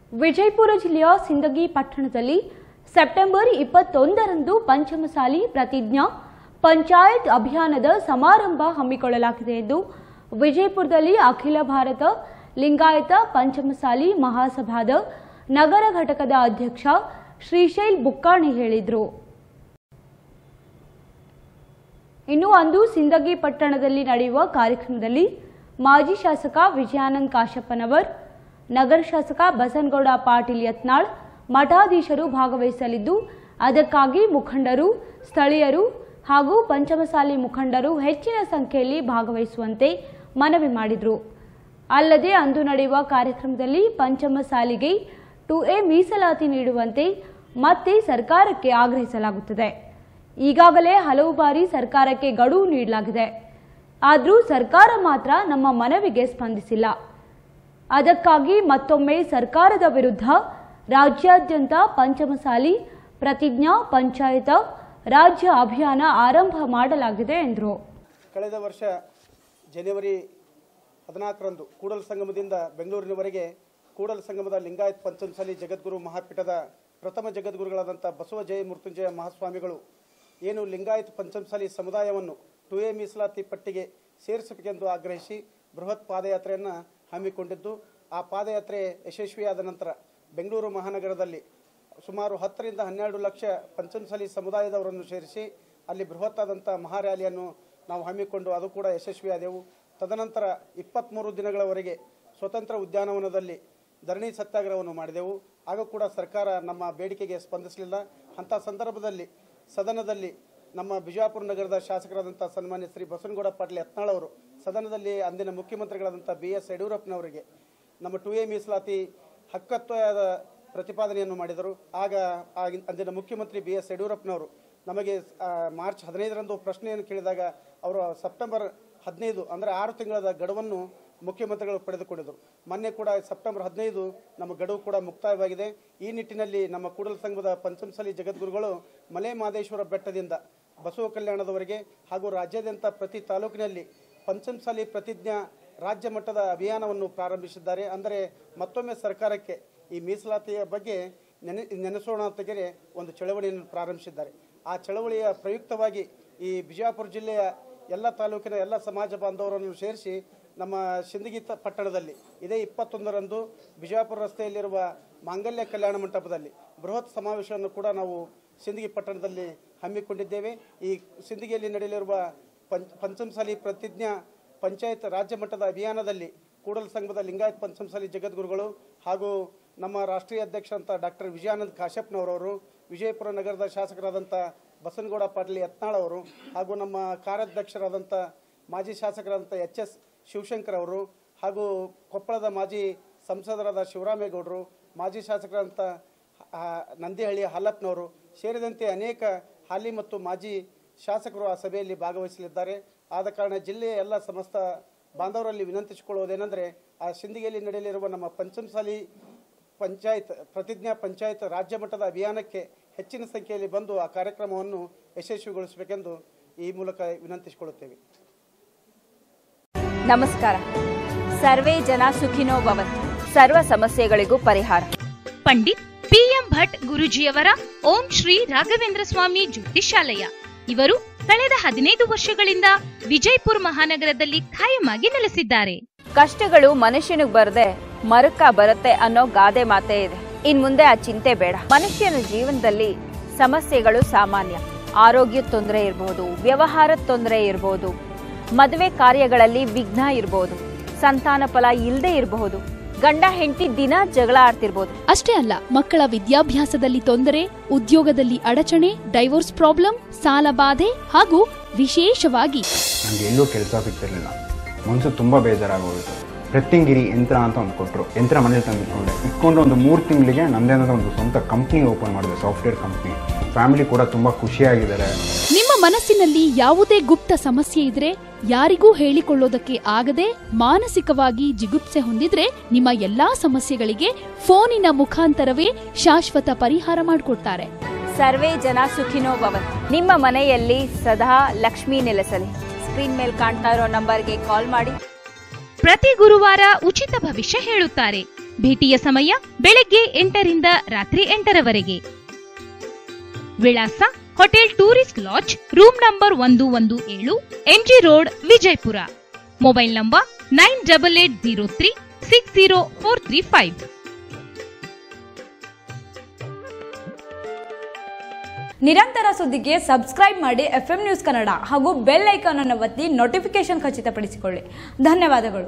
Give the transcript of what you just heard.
ವಿಜಯಪುರ ಜಿಲ್ಲೆಯ ಸಿಂದಗಿ ಪಟ್ಟಣದಲ್ಲಿ ಸೆಪ್ಟೆಂಬರ್ ಇಪ್ಪತ್ತೊಂದರಂದು ಪಂಚಮಸಾಲಿ ಪ್ರತಿಜ್ಞಾ ಪಂಚಾಯತ್ ಅಭಿಯಾನದ ಸಮಾರಂಭ ಹಮ್ಮಿಕೊಳ್ಳಲಾಗಿದೆ ಎಂದು ವಿಜಯಪುರದಲ್ಲಿ ಅಖಿಲ ಭಾರತ ಲಿಂಗಾಯತ ಪಂಚಮಸಾಲಿ ಮಹಾಸಭಾದ ನಗರ ಘಟಕದ ಅಧ್ಯಕ್ಷ ಶ್ರೀಶೈಲ್ ಬುಕ್ಕಾಣಿ ಹೇಳಿದರು ಇನ್ನು ಅಂದು ಸಿಂದಗಿ ಪಟ್ಟಣದಲ್ಲಿ ನಡೆಯುವ ಕಾರ್ಯಕ್ರಮದಲ್ಲಿ ಮಾಜಿ ಶಾಸಕ ವಿಜಯಾನಂದ್ ಕಾಶಪ್ಪನವರ್ ನಗರ ಶಾಸಕ ಬಸನಗೌಡ ಪಾಟೀಲ್ ಯತ್ನಾಳ್ ಮಠಾಧೀಶರು ಭಾಗವಹಿಸಲಿದ್ದು ಅದಕ್ಕಾಗಿ ಮುಖಂಡರು ಸ್ಥಳೀಯರು ಹಾಗೂ ಪಂಚಮಸಾಲಿ ಮುಖಂಡರು ಹೆಚ್ಚಿನ ಸಂಖ್ಯೆಯಲ್ಲಿ ಭಾಗವಹಿಸುವಂತೆ ಮನವಿ ಮಾಡಿದರು ಅಲ್ಲದೆ ಅಂದು ನಡೆಯುವ ಕಾರ್ಯಕ್ರಮದಲ್ಲಿ ಪಂಚಮಸಾಲಿಗೆ ಟು ಎ ಮೀಸಲಾತಿ ನೀಡುವಂತೆ ಮತ್ತೆ ಸರ್ಕಾರಕ್ಕೆ ಆಗ್ರಹಿಸಲಾಗುತ್ತದೆ ಈಗಾಗಲೇ ಹಲವು ಬಾರಿ ಸರ್ಕಾರಕ್ಕೆ ಗಡುವು ನೀಡಲಾಗಿದೆ ಆದರೂ ಸರ್ಕಾರ ಮಾತ್ರ ನಮ್ಮ ಮನವಿಗೆ ಸ್ಪಂದಿಸಿಲ್ಲ ಅದಕ್ಕಾಗಿ ಮತ್ತೊಮ್ಮೆ ಸರ್ಕಾರದ ವಿರುದ್ಧ ರಾಜ್ಯಾದ್ಯಂತ ಪಂಚಮಸಾಲಿ ಪ್ರತಿಜ್ಞಾ ಪಂಚಾಯತ ರಾಜ್ಯ ಅಭಿಯಾನ ಆರಂಭ ಮಾಡಲಾಗಿದೆ ಎಂದರು ಕಳೆದ ವರ್ಷ ಜನವರಿ ಹದಿನಾಲ್ಕರಂದು ಕೂಡಲ ಸಂಗಮದಿಂದ ಬೆಂಗಳೂರಿನವರೆಗೆ ಕೂಡಲ ಸಂಗಮದ ಲಿಂಗಾಯತ್ ಪಂಚಮಸಾಲಿ ಜಗದ್ಗುರು ಮಹಾಪೀಠದ ಪ್ರಥಮ ಜಗದ್ಗುರುಗಳಾದಂಥ ಬಸವ ಜಯ ಮೃತ್ಯುಂಜಯ ಮಹಾಸ್ವಾಮಿಗಳು ಏನು ಲಿಂಗಾಯತ್ ಪಂಚಮಸಾಲಿ ಸಮುದಾಯವನ್ನು ಟು ಎ ಮೀಸಲಾತಿ ಪಟ್ಟಿಗೆ ಸೇರಿಸಬೇಕೆಂದು ಆಗ್ರಹಿಸಿ ಬೃಹತ್ ಪಾದಯಾತ್ರೆಯನ್ನು ಹಮ್ಮಿಕೊಂಡಿದ್ದು ಆ ಪಾದಯಾತ್ರೆ ಯಶಸ್ವಿಯಾದ ನಂತರ ಬೆಂಗಳೂರು ಮಹಾನಗರದಲ್ಲಿ ಸುಮಾರು ಹತ್ತರಿಂದ ಹನ್ನೆರಡು ಲಕ್ಷ ಪಂಚಮಸಾಲಿ ಸಮುದಾಯದವರನ್ನು ಸೇರಿಸಿ ಅಲ್ಲಿ ಬೃಹತ್ತಾದಂಥ ಮಹಾರ್ಯಾಲಿಯನ್ನು ನಾವು ಹಮ್ಮಿಕೊಂಡು ಅದು ಕೂಡ ಯಶಸ್ವಿಯಾದೆವು ತದನಂತರ ಇಪ್ಪತ್ತ್ಮೂರು ದಿನಗಳವರೆಗೆ ಸ್ವತಂತ್ರ ಉದ್ಯಾನವನದಲ್ಲಿ ಧರಣಿ ಸತ್ಯಾಗ್ರಹವನ್ನು ಮಾಡಿದೆವು ಆಗ ಕೂಡ ಸರ್ಕಾರ ನಮ್ಮ ಬೇಡಿಕೆಗೆ ಸ್ಪಂದಿಸಲಿಲ್ಲ ಅಂಥ ಸಂದರ್ಭದಲ್ಲಿ ಸದನದಲ್ಲಿ ನಮ್ಮ ಬಿಜಾಪುರ ನಗರದ ಶಾಸಕರಾದಂಥ ಸನ್ಮಾನ್ಯ ಶ್ರೀ ಬಸವನಗೌಡ ಪಾಟೀಲ್ ಯತ್ನಾಳ್ ಅವರು ಸದನದಲ್ಲಿ ಅಂದಿನ ಮುಖ್ಯಮಂತ್ರಿಗಳಾದಂಥ ಬಿ ಎಸ್ ಯಡಿಯೂರಪ್ಪನವರಿಗೆ ನಮ್ಮ ಟು ಎ ಮೀಸಲಾತಿ ಹಕ್ಕತ್ವದ ಪ್ರತಿಪಾದನೆಯನ್ನು ಮಾಡಿದರು ಆಗ ಆಗಿನ ಅಂದಿನ ಮುಖ್ಯಮಂತ್ರಿ ಬಿ ಎಸ್ ಯಡಿಯೂರಪ್ಪನವರು ನಮಗೆ ಆ, ಮಾರ್ಚ್ ಹದಿನೈದರಂದು ಪ್ರಶ್ನೆಯನ್ನು ಕೇಳಿದಾಗ ಅವರು ಸೆಪ್ಟೆಂಬರ್ ಹದಿನೈದು ಅಂದರೆ ಆರು ತಿಂಗಳ ಗಡುವನ್ನು ಮುಖ್ಯಮಂತ್ರಿಗಳು ಪಡೆದುಕೊಂಡಿದ್ದರು ಮೊನ್ನೆ ಕೂಡ ಸೆಪ್ಟೆಂಬರ್ ಹದಿನೈದು ನಮ್ಮ ಗಡುವು ಕೂಡ ಮುಕ್ತಾಯವಾಗಿದೆ ಈ ನಿಟ್ಟಿನಲ್ಲಿ ನಮ್ಮ ಕೂಡಲ ಸಂಘದ ಪಂಚಮಸಾಲಿ ಜಗದ್ಗುರುಗಳು ಮಲೆ ಮಹದೇಶ್ವರ ಬೆಟ್ಟದಿಂದ ಬಸವ ಕಲ್ಯಾಣದವರೆಗೆ ಹಾಗೂ ರಾಜ್ಯಾದ್ಯಂತ ಪ್ರತಿ ತಾಲೂಕಿನಲ್ಲಿ ಪಂಚಮಸಾಲಿ ಪ್ರತಿಜ್ಞಾ ರಾಜ್ಯ ಮಟ್ಟದ ಅಭಿಯಾನವನ್ನು ಪ್ರಾರಂಭಿಸಿದ್ದಾರೆ ಅಂದರೆ ಮತ್ತೊಮ್ಮೆ ಸರ್ಕಾರಕ್ಕೆ ಈ ಮೀಸಲಾತಿಯ ಬಗ್ಗೆ ನೆನೆ ನೆನೆಸೋಣ ತೆಗೆರೆ ಒಂದು ಚಳವಳಿಯನ್ನು ಪ್ರಾರಂಭಿಸಿದ್ದಾರೆ ಆ ಚಳವಳಿಯ ಪ್ರಯುಕ್ತವಾಗಿ ಈ ಬಿಜಾಪುರ ಜಿಲ್ಲೆಯ ಎಲ್ಲ ತಾಲೂಕಿನ ಎಲ್ಲ ಸಮಾಜ ಬಾಂಧವರನ್ನು ಸೇರಿಸಿ ನಮ್ಮ ಶಿಂದಗಿ ತ- ಪಟ್ಟಣದಲ್ಲಿ ಇದೇ ಇಪ್ಪತ್ತೊಂದರಂದು ಬಿಜಾಪುರ ರಸ್ತೆಯಲ್ಲಿರುವ ಮಾಂಗಲ್ಯ ಕಲ್ಯಾಣ ಮಂಟಪದಲ್ಲಿ ಬೃಹತ್ ಸಮಾವೇಶವನ್ನು ಕೂಡ ನಾವು ಸಿಂದಗಿ ಪಟ್ಟಣದಲ್ಲಿ ಹಮ್ಮಿಕೊಂಡಿದ್ದೇವೆ ಈ ಸಿಂದಗಿಯಲ್ಲಿ ನಡೆಯಲಿರುವ ಪಂಚ ಪಂಚಮಸಾಲಿ ಪ್ರತಿಜ್ಞಾ ಪಂಚಾಯತ್ ರಾಜ್ಯ ಮಟ್ಟದ ಅಭಿಯಾನದಲ್ಲಿ ಕೂಡಲ ಸಂಘದ ಲಿಂಗಾಯತ್ ಪಂಚಮಸಾಲಿ ಜಗದ್ಗುರುಗಳು ಹಾಗೂ ನಮ್ಮ ರಾಷ್ಟ್ರೀಯ ಅಧ್ಯಕ್ಷ ಅಂತ ಡಾಕ್ಟರ್ ವಿಜಯಾನಂದ್ ಕಾಶ್ಯಪ್ನವರವರು ವಿಜಯಪುರ ನಗರದ ಶಾಸಕರಾದಂಥ ಬಸನಗೌಡ ಪಾಟೀಲ್ ಯತ್ನಾಳ್ ಅವರು ಹಾಗೂ ನಮ್ಮ ಕಾರ್ಯಾಧ್ಯಕ್ಷರಾದಂಥ ಮಾಜಿ ಶಾಸಕರಾದಂಥ ಎಚ್ ಎಸ್ ಶಿವಶಂಕರ್ ಅವರು ಹಾಗೂ ಕೊಪ್ಪಳದ ಮಾಜಿ ಸಂಸದರಾದ ಶಿವರಾಮೇಗೌಡರು ಮಾಜಿ ಶಾಸಕರಾದಂಥ ಆ, ನಂದಿಹಳ್ಳಿ ಹಾಲಪ್ಪನವರು ಸೇರಿದಂತೆ ಅನೇಕ ಹಾಲಿ ಮತ್ತು ಮಾಜಿ ಶಾಸಕರು ಆ ಸಭೆಯಲ್ಲಿ ಭಾಗವಹಿಸಲಿದ್ದಾರೆ ಆದ ಕಾರಣ ಜಿಲ್ಲೆಯ ಎಲ್ಲ ಸಮಸ್ತ ಬಾಂಧವರಲ್ಲಿ ವಿನಂತಿಸಿಕೊಳ್ಳುವುದೇನೆಂದರೆ ಆ ಸಿಂದಿಗೆಯಲ್ಲಿ ನಡೆಯಲಿರುವ ನಮ್ಮ ಪಂಚಮಸಾಲಿ ಪಂಚಾಯತ್ ಪ್ರತಿಜ್ಞಾ ಪಂಚಾಯತ್ ರಾಜ್ಯ ಮಟ್ಟದ ಅಭಿಯಾನಕ್ಕೆ ಹೆಚ್ಚಿನ ಸಂಖ್ಯೆಯಲ್ಲಿ ಬಂದು ಆ ಕಾರ್ಯಕ್ರಮವನ್ನು ಯಶಸ್ವಿಗೊಳಿಸಬೇಕೆಂದು ಈ ಮೂಲಕ ವಿನಂತಿಸಿಕೊಳ್ಳುತ್ತೇವೆ ನಮಸ್ಕಾರ ಸರ್ವೇ ಜನ ಸುಖಿನೋ ಭವಂತು ಸರ್ವ ಸಮಸ್ಯೆಗಳಿಗೂ ಪರಿಹಾರ ಪಂಡಿತ್ ಪಿಎಂ ಭಟ್ ಗುರುಜಿಯವರ ಓಂ ಶ್ರೀ ರಾಘವೇಂದ್ರ ಸ್ವಾಮಿ ಜ್ಯೋತಿಷಾಲಯ ಇವರು ಕಳೆದ ಹದಿನೈದು ವರ್ಷಗಳಿಂದ ವಿಜಯಪುರ ಮಹಾನಗರದಲ್ಲಿ ಖಾಯಮಾಗಿ ನೆಲೆಸಿದ್ದಾರೆ ಕಷ್ಟಗಳು ಮನುಷ್ಯನಿಗೆ ಬರದೆ ಮರಕ ಬರುತ್ತೆ ಅನ್ನೋ ಗಾದೆ ಮಾತೇ ಇದೆ ಇನ್ ಮುಂದೆ ಆ ಚಿಂತೆ ಬೇಡ ಮನುಷ್ಯನ ಜೀವನದಲ್ಲಿ ಸಮಸ್ಯೆಗಳು ಸಾಮಾನ್ಯ ಆರೋಗ್ಯ ತೊಂದರೆ ಇರಬಹುದು ವ್ಯವಹಾರದ ತೊಂದರೆ ಇರಬಹುದು ಮದುವೆ ಕಾರ್ಯಗಳಲ್ಲಿ ವಿಘ್ನ ಇರಬಹುದು ಸಂತಾನ ಫಲ ಇಲ್ಲದೆ ಇರಬಹುದು ಗಂಡ ಹೆಂಡತಿ ದಿನ ಜಗಳ ಆಡ್ತಿರ್ಬೋದು ಅಷ್ಟೇ ಅಲ್ಲ ಮಕ್ಕಳ ವಿದ್ಯಾಭ್ಯಾಸದಲ್ಲಿ ತೊಂದರೆ ಉದ್ಯೋಗದಲ್ಲಿ ಅಡಚಣೆ ಡೈವೋರ್ಸ್ ಪ್ರಾಬ್ಲಮ್ ಸಾಲ ಬಾಧೆ ಹಾಗೂ ವಿಶೇಷವಾಗಿ ನನಗೆ ಎಲ್ಲೂ ಕೆಲಸ ಸಿಗ್ತಿರ್ಲಿಲ್ಲ ಮನಸ್ಸು ತುಂಬ ಬೇಜಾರಾಗೋಗಿತ್ತು ಪ್ರತ್ಯಂಗಿರಿ ಯಂತ್ರ ಅಂತ ಒಂದು ಕೊಟ್ಟರು ಯಂತ್ರ ಮನೇಲಿ ತಂದು ಇಟ್ಕೊಂಡೆ ಇಟ್ಕೊಂಡು ಒಂದು ಮೂರು ತಿಂಗಳಿಗೆ ನನ್ನದೇ ಆದ ಒಂದು ಸ್ವಂತ ಕಂಪ್ನಿ ಓಪನ್ ಮಾಡಿದೆ ಸಾಫ್ಟ್ವೇರ್ ಕಂಪ್ನಿ ಫ್ಯಾಮಿಲಿ ಕೂಡ ತುಂಬ ಖುಷಿಯಾಗಿದ್ದಾರೆ ನಿಮ್ಮ ಮನಸ್ಸಿನಲ್ಲಿ ಯಾವುದೇ ಗುಪ್ತ ಸಮಸ್ಯೆ ಇದ್ರೆ ಯಾರಿಗೂ ಹೇಳಿಕೊಳ್ಳೋದಕ್ಕೆ ಆಗದೆ ಮಾನಸಿಕವಾಗಿ ಜಿಗುಪ್ಸೆ ಹೊಂದಿದ್ರೆ ನಿಮ್ಮ ಎಲ್ಲಾ ಸಮಸ್ಯೆಗಳಿಗೆ ಫೋನಿನ ಮುಖಾಂತರವೇ ಶಾಶ್ವತ ಪರಿಹಾರ ಮಾಡಿಕೊಡ್ತಾರೆ ಸರ್ವೇ ಜನ ಸುಖಿನೋ ಭವಂತು ನಿಮ್ಮ ಮನೆಯಲ್ಲಿ ಸದಾ ಲಕ್ಷ್ಮೀ ನೆಲೆಸಲಿ ಸ್ಕ್ರೀನ್ ಮೇಲೆ ಕಾಣ್ತಾ ಇರೋ ನಂಬರ್ಗೆ ಕಾಲ್ ಮಾಡಿ ಪ್ರತಿ ಗುರುವಾರ ಉಚಿತ ಭವಿಷ್ಯ ಹೇಳುತ್ತಾರೆ ಭೇಟಿಯ ಸಮಯ ಬೆಳಗ್ಗೆ ಎಂಟರಿಂದ ರಾತ್ರಿ ಎಂಟರವರೆಗೆ ವಿಳಾಸ hotel tourist lodge room number ಒಂದು ಒಂದು ಏಳು MG road Vijayapura mobile number nine double eight zero three six zero four three five ನಿರಂತರ ಸುದ್ದಿಗೆ ಸಬ್ಸ್ಕ್ರೈಬ್ ಮಾಡಿ ಎಫ್ ನ್ಯೂಸ್ ಕನ್ನಡ ಹಾಗೂ ಬೆಲ್ ಐಕಾನ್ ಅನ್ನು ಒತ್ತಿ ನೋಟಿಫಿಕೇಶನ್ ಖಚಿತಪಡಿಸಿಕೊಳ್ಳಿ ಧನ್ಯವಾದಗಳು